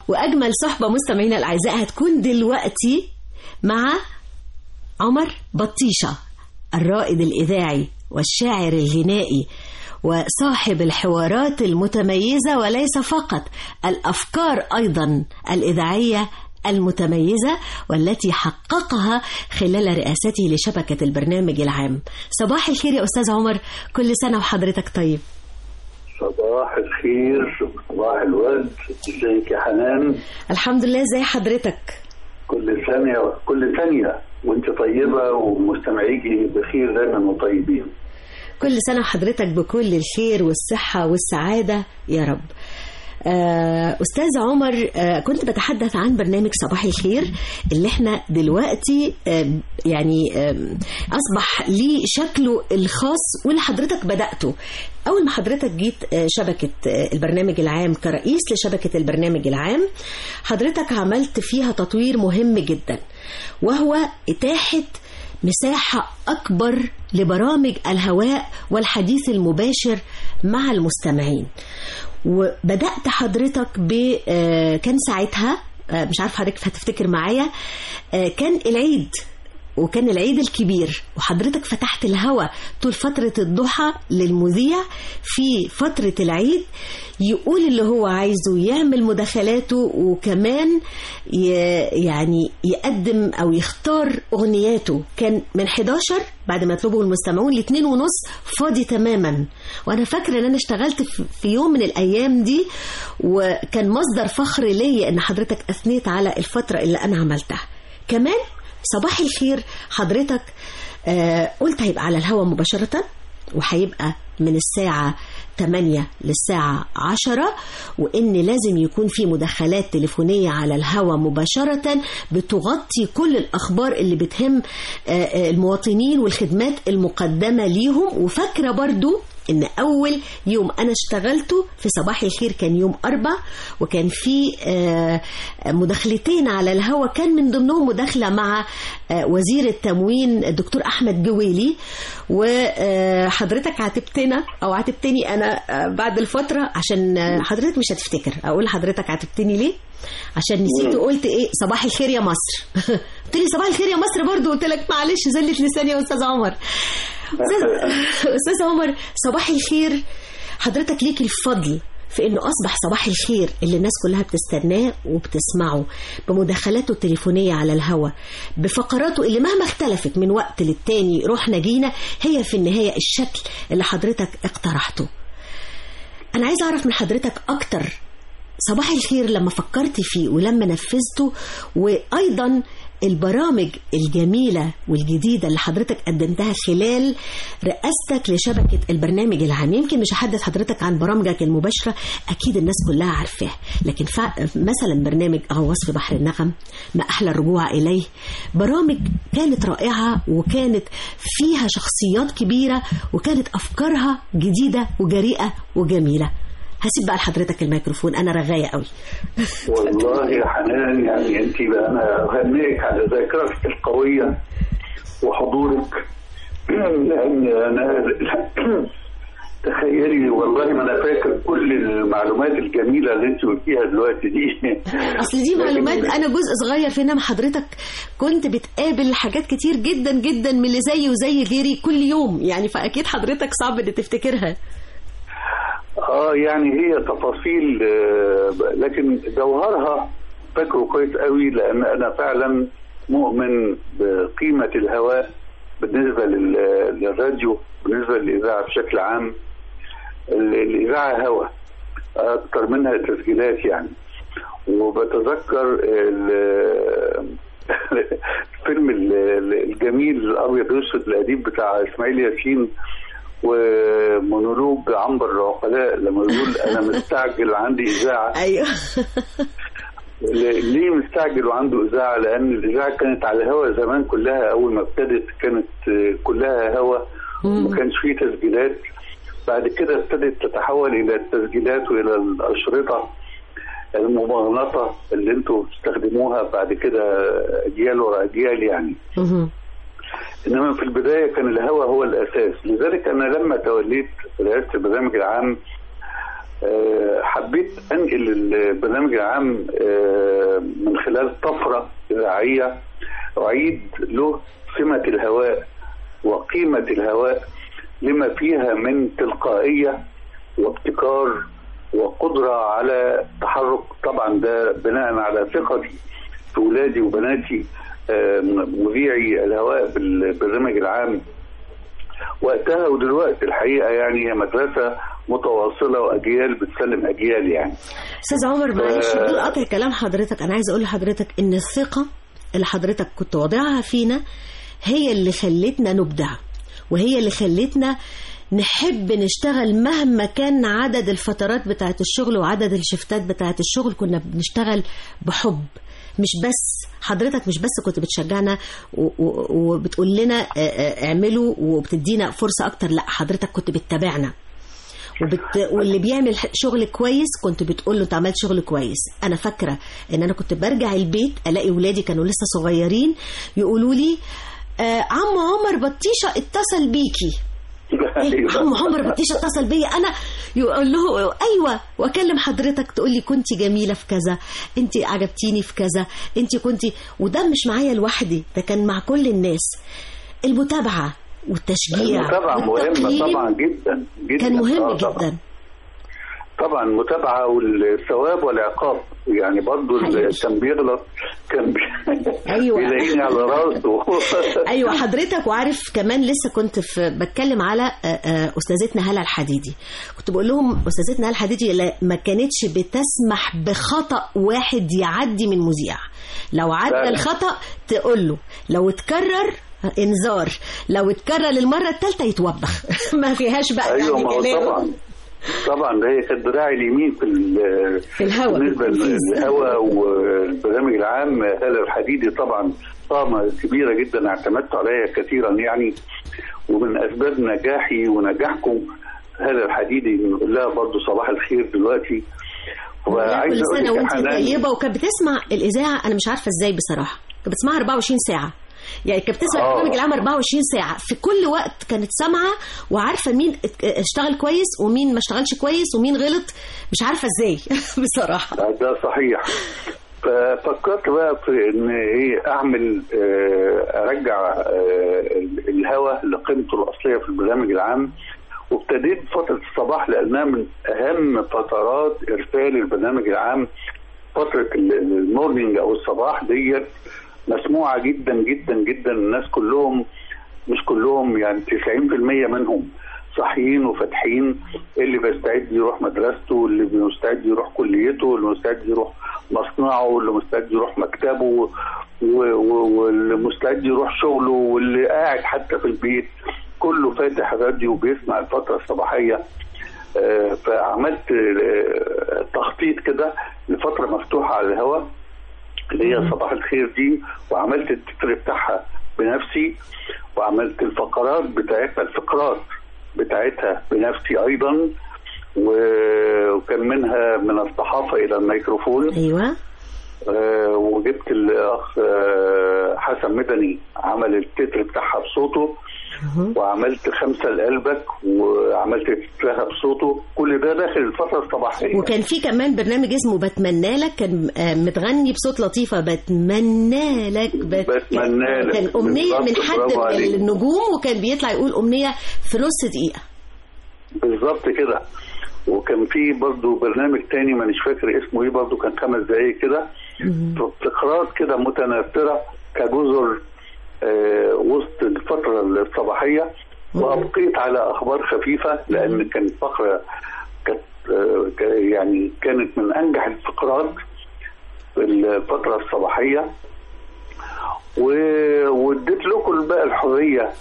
واجمل صحبه مستمعينا الاعزاء هتكون دلوقتي مع عمر بطيشه الرائد الاذاعي والشاعر الغنائي وصاحب الحوارات المتميزه وليس فقط الافكار ايضا الاذاعيه المتميزة والتي حققها خلال رئاسته لشبكة البرنامج العام صباح الخير يا أستاذ عمر كل سنة وحضرتك طيب صباح الخير صباح الورد ازيك يا حنان الحمد لله ازي حضرتك كل ثانية كل ثانية وانت طيبة ومستمعيكي بخير دايما وطيبين كل سنة وحضرتك بكل الخير والصحة والسعادة يا رب آه، أستاذ عمر آه، كنت بتحدث عن برنامج صباح الخير اللي احنا دلوقتي آه، يعني آه، أصبح ليه شكله الخاص واللي حضرتك بدأته أول ما حضرتك جيت آه، شبكة آه، البرنامج العام كرئيس لشبكة البرنامج العام حضرتك عملت فيها تطوير مهم جدا وهو إتاحة مساحة أكبر لبرامج الهواء والحديث المباشر مع المستمعين وبدأت حضرتك ب آه، كان ساعتها آه، مش عارف حضرتك هتفتكر معايا آه، كان العيد وكان العيد الكبير وحضرتك فتحت الهوا طول فترة الضحى للمذيع في فترة العيد يقول اللي هو عايزه يعمل مداخلاته وكمان ي- يعني يقدم أو يختار أغنياته كان من 11 بعد ما يطلبوا المستمعون لاثنين ونص فاضي تماما وانا فاكره ان انا اشتغلت في- في يوم من الايام دي وكان مصدر فخر ليا ان حضرتك اثنيت على الفتره اللي انا عملتها كمان صباح الخير حضرتك آه قلت هيبقى على الهواء مباشرة وهيبقى من الساعة 8 للساعة 10 وإن لازم يكون في مداخلات تليفونية على الهواء مباشرة بتغطي كل الأخبار اللي بتهم آه، آه، المواطنين والخدمات المقدمة ليهم وفاكرة برضو ان اول يوم انا اشتغلته في صباح الخير كان يوم اربع وكان في آه، مداخلتين على الهوا كان من ضمنهم مداخله مع آه، وزير التموين الدكتور احمد جويلي وحضرتك عاتبتنا او عاتبتني انا آه، بعد الفتره عشان آه، حضرتك مش هتفتكر اقول لحضرتك عاتبتني ليه عشان نسيت وقلت ايه صباح الخير يا مصر قلت لي صباح الخير يا مصر برضو قلت لك معلش زلت لساني يا استاذ عمر أستاذ, أستاذ عمر صباح الخير حضرتك ليك الفضل في انه اصبح صباح الخير اللي الناس كلها بتستناه وبتسمعه بمداخلاته التليفونيه على الهوا بفقراته اللي مهما اختلفت من وقت للتاني رحنا جينا هي في النهايه الشكل اللي حضرتك اقترحته انا عايز اعرف من حضرتك اكتر صباح الخير لما فكرت فيه ولما نفذته وايضا البرامج الجميلة والجديدة اللي حضرتك قدمتها خلال رئاستك لشبكة البرنامج العام يمكن مش هحدث حضرتك عن برامجك المباشرة أكيد الناس كلها عارفاها لكن فع- مثلا برنامج أو وصف بحر النغم ما أحلى الرجوع إليه برامج كانت رائعة وكانت فيها شخصيات كبيرة وكانت أفكارها جديدة وجريئة وجميلة هسيب بقى لحضرتك الميكروفون انا رغايه قوي والله يا حنان يعني انت بقى انا اهنئك على ذاكرتك القويه وحضورك لان انا تخيلي والله ما انا فاكر كل المعلومات الجميله اللي انت قلتيها دلوقتي دي اصل دي معلومات انا جزء صغير في انما حضرتك كنت بتقابل حاجات كتير جدا جدا من اللي زيي وزي غيري كل يوم يعني فاكيد حضرتك صعب ان تفتكرها اه يعني هي تفاصيل آه، لكن جوهرها فاكره كويس قوي لان انا فعلا مؤمن بقيمه الهواء بالنسبه لل- للراديو بالنسبه للاذاعه بشكل عام ال- الاذاعه هواء اكتر منها تسجيلات يعني وبتذكر ال- الفيلم ال- ال- الجميل الابيض والاسود القديم بتاع اسماعيل ياسين ومونولوج عنبر العقلاء لما يقول انا مستعجل عندي اذاعه ايوه ل- ليه مستعجل وعنده اذاعه؟ لان الاذاعه كانت على الهواء زمان كلها اول ما ابتدت كانت آه، كلها هواء وما كانش فيه تسجيلات بعد كده ابتدت تتحول الى التسجيلات والى الاشرطه الممغنطه اللي انتوا بتستخدموها بعد كده اجيال ورا اجيال يعني مهم. انما في البدايه كان الهوى هو الاساس لذلك انا لما توليت رئاسه البرنامج العام آه، حبيت انقل البرنامج العام آه، من خلال طفره اذاعيه اعيد له سمه الهواء وقيمه الهواء لما فيها من تلقائيه وابتكار وقدره على تحرك طبعا ده بناء على ثقتي في ولادي وبناتي آه، مذيعي الهواء بالبرنامج العام وقتها ودلوقتي الحقيقه يعني هي مدرسه متواصله واجيال بتسلم اجيال يعني استاذ عمر معلش آه. بدون قطع كلام حضرتك انا عايزه اقول لحضرتك ان الثقه اللي حضرتك كنت واضعها فينا هي اللي خلتنا نبدع وهي اللي خلتنا نحب نشتغل مهما كان عدد الفترات بتاعت الشغل وعدد الشفتات بتاعت الشغل كنا بنشتغل بحب مش بس حضرتك مش بس كنت بتشجعنا و- و- وبتقول لنا آه، آه، اعملوا وبتدينا فرصة اكتر لا حضرتك كنت بتتابعنا وبت... واللي بيعمل ح- شغل كويس كنت بتقول له انت عملت شغل كويس انا فاكره ان انا كنت برجع البيت الاقي ولادي كانوا لسه صغيرين يقولوا لي آه عم عمر بطيشه اتصل بيكي إيه، عم عمر بطيشه اتصل بيا انا يقول له ايوه واكلم حضرتك تقول لي كنت جميله في كذا انت عجبتيني في كذا انت كنت وده مش معايا لوحدي ده كان مع كل الناس المتابعه والتشجيع المتابعه مهمه والتقييم طبعا جدا جدا كان مهم آه، طبعا. جدا طبعا المتابعه والثواب والعقاب يعني برضو اللي حقيقي. كان بيغلط كان بي... أيوة. بيلاقيني على راسه ايوه حضرتك وعارف كمان لسه كنت في بتكلم على آه، آه، استاذتنا هلا الحديدي كنت بقول لهم استاذتنا هلا الحديدي لا- ما كانتش بتسمح بخطا واحد يعدي من مذيع لو عدى فعلا. الخطا تقول له لو اتكرر انذار لو اتكرر للمره الثالثه يتوبخ ما فيهاش بقى ايوه يعني ما هو كلام. طبعا طبعا ده هي كانت دراعي اليمين في ال- في الهوا، بالنسبه في التنفيذ. للهواء والبرنامج العام هلا الحديدي طبعا قامه كبيره جدا اعتمدت عليها كثيرا يعني ومن اسباب نجاحي ونجاحكم هلا الحديدي نقول لها برضه صباح الخير دلوقتي وعايز كل اقول سنه لك يا وانت حنان طيبه وكانت بتسمع الاذاعه انا مش عارفه ازاي بصراحه كانت بتسمعها 24 ساعه يعني كانت بتسمع آه. البرنامج العام 24 ساعه في كل وقت كانت سامعه وعارفه مين ات- اشتغل كويس ومين ما اشتغلش كويس ومين غلط مش عارفه ازاي بصراحه ده صحيح ففكرت بقى في ان ايه اعمل آه، ارجع آه، الهوى لقيمته الاصليه في البرنامج العام وابتديت فتره الصباح لانها من اهم فترات ارسال البرنامج العام فتره ال- المورنينج او الصباح ديت مسموعه جدا جدا جدا الناس كلهم مش كلهم يعني 90% منهم صاحيين وفاتحين اللي بيستعد يروح مدرسته اللي مستعد يروح كليته اللي مستعد يروح مصنعه اللي مستعد يروح مكتبه و- و- واللي مستعد يروح شغله واللي قاعد حتى في البيت كله فاتح راديو وبيسمع الفترة الصباحية آه، فعملت آه، تخطيط كده لفترة مفتوحة على الهواء اللي هي صباح الخير دي وعملت التتر بتاعها بنفسي وعملت الفقرات بتاعتها الفقرات بتاعتها بنفسي ايضا و- وكان منها من الصحافه الى الميكروفون ايوه آه، وجبت الاخ آه، حسن مدني عمل التتر بتاعها بصوته أهو. وعملت خمسه لقلبك وعملت تترها بصوته كل ده داخل الفتره الصباحيه وكان في كمان برنامج اسمه بتمنى لك كان آه، متغني بصوت لطيفه بتمنى لك بت... بتمنى لك. كان امنيه من بالظبط، حد برافو من عليك. النجوم وكان بيطلع يقول امنيه في نص دقيقه بالظبط كده وكان في برضو برنامج تاني مانيش فاكر اسمه ايه برضو كان خمس دقايق كده فقرات كده متناثره كجزر آه وسط الفتره الصباحيه وابقيت على اخبار خفيفه لان كانت فقره كانت آه ك- يعني كانت من انجح الفقرات في الفتره الصباحيه و- واديت لكم بقى الحريه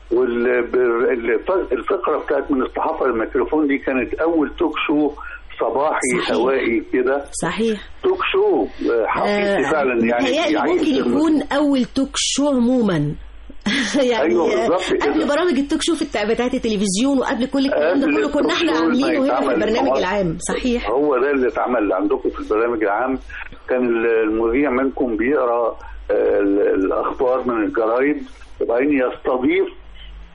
والفقره بتاعت من الصحافه للميكروفون دي كانت اول توك شو صباحي صحيح. هوائي كده صحيح توك شو آه، حقيقي آه، فعلا يعني متهيألي يعني ممكن يكون اول توك شو عموما يعني أيوة بالظبط كده. قبل برامج التوك شو في التع- بتاعت التلفزيون وقبل كل الكلام ده قبل كله كنا التوك احنا شو عاملينه ما هنا في يتعمل البرنامج خلاص. العام صحيح هو ده اللي اتعمل عندكم في البرنامج العام كان المذيع منكم بيقرا آه، ال- الاخبار من الجرايد وبعدين يستضيف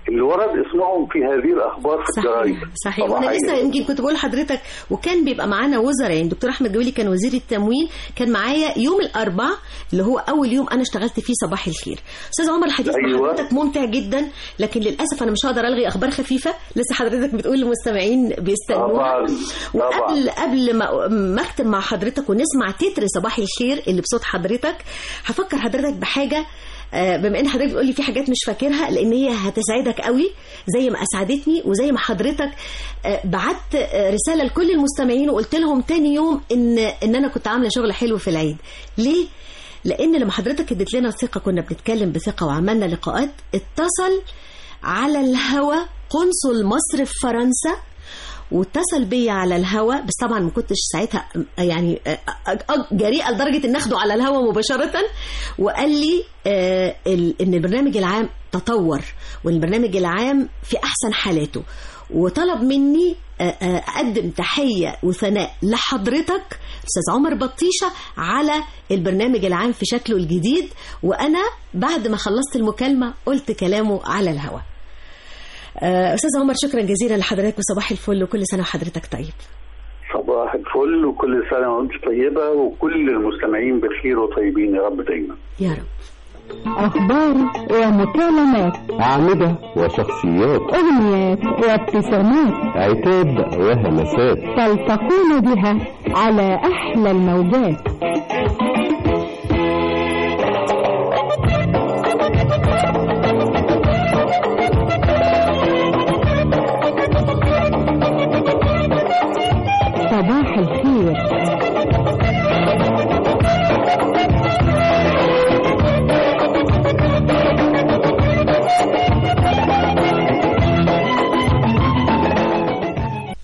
اللي ورد اسمهم في هذه الاخبار في الجرايد صحيح صحيح وانا لسه يمكن كنت بقول لحضرتك وكان بيبقى معانا وزراء يعني الدكتور احمد جويلي كان وزير التموين كان معايا يوم الاربعاء اللي هو اول يوم انا اشتغلت فيه صباح الخير استاذ عمر الحديث مع أيوة. حضرتك ممتع جدا لكن للاسف انا مش هقدر الغي اخبار خفيفه لسه حضرتك بتقول للمستمعين بيستنوها طبعا وقبل طبعا قبل ما ما اختم مع حضرتك ونسمع تتر صباح الخير اللي بصوت حضرتك هفكر حضرتك بحاجه آه، بما ان حضرتك بتقولي في حاجات مش فاكرها لان هي هتسعدك قوي زي ما اسعدتني وزي ما حضرتك آه، بعت آه، رساله لكل المستمعين وقلت لهم تاني يوم ان ان انا كنت عامله شغل حلو في العيد ليه لان لما حضرتك اديت لنا الثقه كنا بنتكلم بثقه وعملنا لقاءات اتصل على الهوا قنصل مصر في فرنسا واتصل بيا على الهوا بس طبعا ما كنتش ساعتها يعني جريئه لدرجه ان اخده على الهوا مباشره وقال لي آه، ال- ان البرنامج العام تطور وان البرنامج العام في احسن حالاته وطلب مني آه، آه، اقدم تحيه وثناء لحضرتك استاذ عمر بطيشه على البرنامج العام في شكله الجديد وانا بعد ما خلصت المكالمه قلت كلامه على الهوا آه، استاذ عمر شكرا جزيلا لحضرتك وصباح الفل وكل سنه وحضرتك طيب صباح الفل وكل سنه وانت طيبه وكل المستمعين بخير وطيبين يا رب دايما يا رب أخبار ومكالمات أعمدة وشخصيات أغنيات وابتسامات عتاب وهمسات تلتقون بها على أحلى الموجات صباح الخير